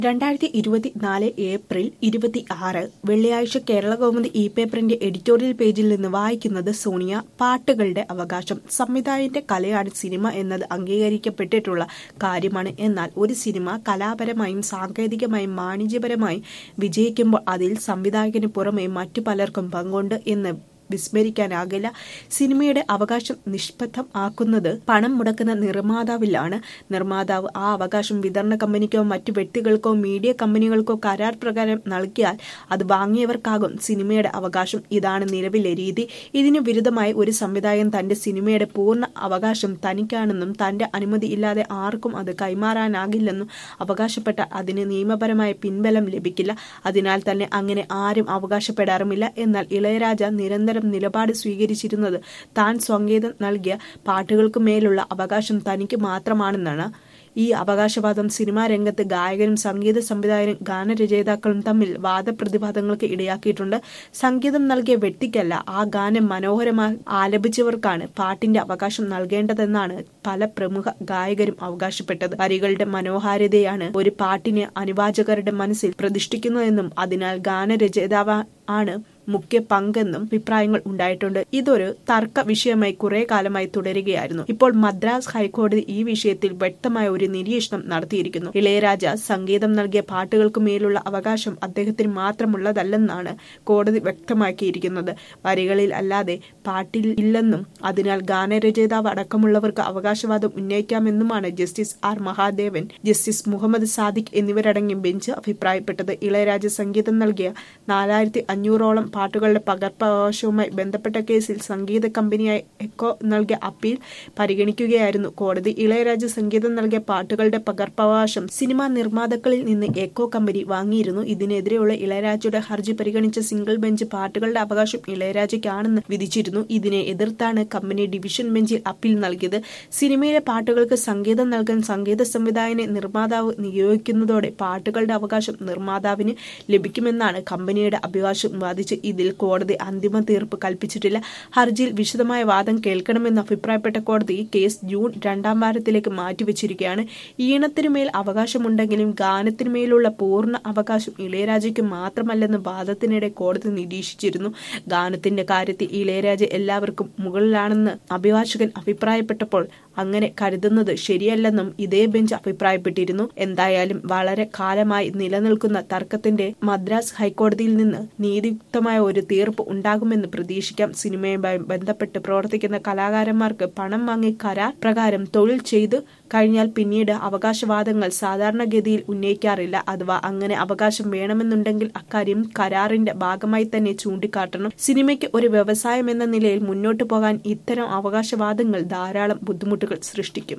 രണ്ടായിരത്തി ഇരുപത്തിനാല് ഏപ്രിൽ ഇരുപത്തി ആറ് വെള്ളിയാഴ്ച കേരള കൗമുദി ഇ പേപ്പറിന്റെ എഡിറ്റോറിയൽ പേജിൽ നിന്ന് വായിക്കുന്നത് സോണിയ പാട്ടുകളുടെ അവകാശം സംവിധായകന്റെ കലയാണ് സിനിമ എന്നത് അംഗീകരിക്കപ്പെട്ടിട്ടുള്ള കാര്യമാണ് എന്നാൽ ഒരു സിനിമ കലാപരമായും സാങ്കേതികമായും വാണിജ്യപരമായും വിജയിക്കുമ്പോൾ അതിൽ സംവിധായകന് പുറമെ മറ്റു പലർക്കും പങ്കുണ്ട് എന്ന് വിസ്മരിക്കാനാകില്ല സിനിമയുടെ അവകാശം നിഷ്പദ്ധം ആക്കുന്നത് പണം മുടക്കുന്ന നിർമ്മാതാവിലാണ് നിർമ്മാതാവ് ആ അവകാശം വിതരണ കമ്പനിക്കോ മറ്റു വ്യക്തികൾക്കോ മീഡിയ കമ്പനികൾക്കോ കരാർ പ്രകാരം നൽകിയാൽ അത് വാങ്ങിയവർക്കാകും സിനിമയുടെ അവകാശം ഇതാണ് നിലവിലെ രീതി ഇതിനു വിരുദ്ധമായി ഒരു സംവിധായകൻ തന്റെ സിനിമയുടെ പൂർണ്ണ അവകാശം തനിക്കാണെന്നും തന്റെ അനുമതി ഇല്ലാതെ ആർക്കും അത് കൈമാറാനാകില്ലെന്നും അവകാശപ്പെട്ട അതിന് നിയമപരമായ പിൻബലം ലഭിക്കില്ല അതിനാൽ തന്നെ അങ്ങനെ ആരും അവകാശപ്പെടാറുമില്ല എന്നാൽ ഇളയരാജ നിരന്തരം നിലപാട് സ്വീകരിച്ചിരുന്നത് താൻ സംഗീതം നൽകിയ പാട്ടുകൾക്ക് മേലുള്ള അവകാശം തനിക്ക് മാത്രമാണെന്നാണ് ഈ അവകാശവാദം സിനിമാ രംഗത്ത് ഗായകനും സംഗീത സംവിധായകനും ഗാനരചയിതാക്കളും തമ്മിൽ വാദപ്രതിവാദങ്ങൾക്ക് ഇടയാക്കിയിട്ടുണ്ട് സംഗീതം നൽകിയ വ്യക്തിക്കല്ല ആ ഗാനം മനോഹരമായി ആലപിച്ചവർക്കാണ് പാട്ടിന്റെ അവകാശം നൽകേണ്ടതെന്നാണ് പല പ്രമുഖ ഗായകരും അവകാശപ്പെട്ടത് വരികളുടെ മനോഹാരിതയാണ് ഒരു പാട്ടിന് അനുവാചകരുടെ മനസ്സിൽ പ്രതിഷ്ഠിക്കുന്നതെന്നും അതിനാൽ ഗാനരചയിതാവ് ആണ് മുഖ്യ പങ്കെന്നും അഭിപ്രായങ്ങൾ ഉണ്ടായിട്ടുണ്ട് ഇതൊരു തർക്ക വിഷയമായി കുറെ കാലമായി തുടരുകയായിരുന്നു ഇപ്പോൾ മദ്രാസ് ഹൈക്കോടതി ഈ വിഷയത്തിൽ വ്യക്തമായ ഒരു നിരീക്ഷണം നടത്തിയിരിക്കുന്നു ഇളയരാജ സംഗീതം നൽകിയ പാട്ടുകൾക്ക് മേലുള്ള അവകാശം അദ്ദേഹത്തിന് മാത്രമുള്ളതല്ലെന്നാണ് കോടതി വ്യക്തമാക്കിയിരിക്കുന്നത് വരികളിൽ അല്ലാതെ പാട്ടിൽ ഇല്ലെന്നും അതിനാൽ ഗാനരചയിതാവ് അടക്കമുള്ളവർക്ക് അവകാശവാദം ഉന്നയിക്കാമെന്നുമാണ് justice R Mahadevan justice Muhammad Sadiq എന്നിവരടങ്ങിയ ബെഞ്ച് അഭിപ്രായപ്പെട്ടത് ഇളയരാജ സംഗീതം നൽകിയ നാലായിരത്തി അഞ്ഞൂറോളം പാട്ടുകളുടെ പകർപ്പവകാശവുമായി ബന്ധപ്പെട്ട കേസിൽ സംഗീത കമ്പനിയായ എക്കോ നൽകിയ അപ്പീൽ പരിഗണിക്കുകയായിരുന്നു കോടതി ഇളയരാജ സംഗീതം നൽകിയ പാട്ടുകളുടെ പകർപ്പവകാശം സിനിമാ നിർമ്മാതാക്കളിൽ നിന്ന് എക്കോ കമ്പനി വാങ്ങിയിരുന്നു ഇതിനെതിരെയുള്ള ഇളയരാജയുടെ ഹർജി പരിഗണിച്ച സിംഗിൾ ബെഞ്ച് പാട്ടുകളുടെ അവകാശം ഇളയരാജയ്ക്കാണെന്ന് വിധിച്ചിരുന്നു ഇതിനെ എതിർത്താണ് കമ്പനി ഡിവിഷൻ ബെഞ്ചിൽ അപ്പീൽ നൽകിയത് സിനിമയിലെ പാട്ടുകൾക്ക് സംഗീതം നൽകാൻ സംഗീത സംവിധായകനെ നിർമ്മാതാവ് നിയോഗിക്കുന്നതോടെ പാട്ടുകളുടെ അവകാശം നിർമ്മാതാവിന് ലഭിക്കുമെന്നാണ് കമ്പനിയുടെ അഭിഭാഷകം വാദിച്ച് ഇതിൽ കോടതി അന്തിമ തീർപ്പ് കൽപ്പിച്ചിട്ടില്ല ഹർജിയിൽ വിശദമായ വാദം കേൾക്കണമെന്ന് അഭിപ്രായപ്പെട്ട കോടതി കേസ് ജൂൺ രണ്ടാം വാരത്തിലേക്ക് മാറ്റിവെച്ചിരിക്കുകയാണ് ഈണത്തിനുമേൽ അവകാശമുണ്ടെങ്കിലും ഗാനത്തിനുമേലുള്ള പൂർണ്ണ അവകാശം ഇളയരാജയ്ക്ക് മാത്രമല്ലെന്ന് വാദത്തിനിടെ കോടതി നിരീക്ഷിച്ചിരുന്നു ഗാനത്തിന്റെ കാര്യത്തിൽ ഇളയരാജ എല്ലാവർക്കും മുകളിലാണെന്ന് അഭിഭാഷകൻ അഭിപ്രായപ്പെട്ടപ്പോൾ അങ്ങനെ കരുതുന്നത് ശരിയല്ലെന്നും ഇതേ ബെഞ്ച് അഭിപ്രായപ്പെട്ടിരുന്നു എന്തായാലും വളരെ കാലമായി നിലനിൽക്കുന്ന തർക്കത്തിന്റെ മദ്രാസ് ഹൈക്കോടതിയിൽ നിന്ന് നീതിയുക്തമായ ഒരു തീർപ്പ് ഉണ്ടാകുമെന്ന് പ്രതീക്ഷിക്കാം സിനിമയുമായി ബന്ധപ്പെട്ട് പ്രവർത്തിക്കുന്ന കലാകാരന്മാർക്ക് പണം വാങ്ങി കരാർ പ്രകാരം തൊഴിൽ ചെയ്തു കഴിഞ്ഞാൽ പിന്നീട് അവകാശവാദങ്ങൾ സാധാരണഗതിയിൽ ഉന്നയിക്കാറില്ല അഥവാ അങ്ങനെ അവകാശം വേണമെന്നുണ്ടെങ്കിൽ അക്കാര്യം കരാറിന്റെ ഭാഗമായി തന്നെ ചൂണ്ടിക്കാട്ടണം സിനിമയ്ക്ക് ഒരു വ്യവസായം എന്ന നിലയിൽ മുന്നോട്ടു പോകാൻ ഇത്തരം അവകാശവാദങ്ങൾ ധാരാളം ബുദ്ധിമുട്ടുകൾ സൃഷ്ടിക്കും